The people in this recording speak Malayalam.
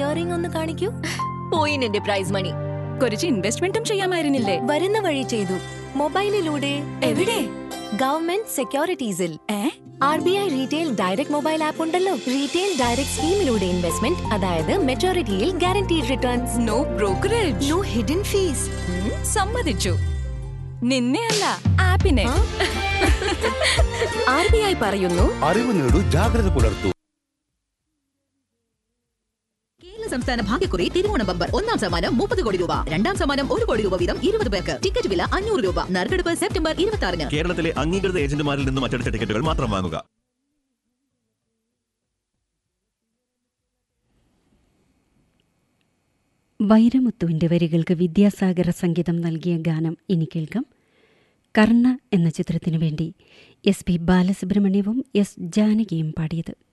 ഇയറിംഗ് ഒന്ന് കാണിക്കൂ പോയി നിന്റെ പ്രൈസ് മണി കുറച്ച് ഇൻവെസ്റ്റ്മെന്റും ചെയ്യാമായിരുന്നില്ലേ വരുന്ന വഴി ചെയ്തു മൊബൈലിലൂടെ എവിടെ ഗവൺമെന്റ് സെക്യൂരിറ്റീസിൽ uh R B I retail direct mobile app ഉണ്ടല്ലോ റീറ്റെയിൽ ഡയറക്ട് സ്കീമിലൂടെ ഇൻവെസ്റ്റ്മെന്റ് അതായത് മെച്ചോറിറ്റിയിൽ guaranteed returns no brokerage no hidden fees സമ്മതിച്ചു നിന്നെ അല്ല ആപ്പിനെ ആർ ബി ഐ പറയുന്നു അറിവ് നേടൂ ജാഗ്രത പുലർത്തൂ കേരള സംസ്ഥാന ഭാഗ്യക്കുറി തിരുവോണ ബമ്പർ ഒന്നാം സമ്മാനം മുപ്പത് കോടി രൂപ രണ്ടാം സമ്മാനം ഒരു കോടി രൂപ വീതം ഇരുപത് പേർക്ക് ടിക്കറ്റ് വില അഞ്ഞൂറ് രൂപ നറുക്കെടുപ്പ് സെപ്റ്റംബർ ഇരുപത്തി ആറിന് കേരളത്തിലെ അംഗീകൃത ഏജന്റുമാരിൽ നിന്നും അച്ചടിച്ച ടിക്കറ്റുകൾ മാത്രം വാങ്ങുക വൈരമുത്തുവിൻ്റെ വരികൾക്ക് വിദ്യാസാഗര സംഗീതം നൽകിയ ഗാനം ഇനി കേൾക്കാം കർണ എന്ന ചിത്രത്തിനു വേണ്ടി എസ് പി ബാലസുബ്രഹ്മണ്യവും എസ് ജാനകിയും പാടിയത്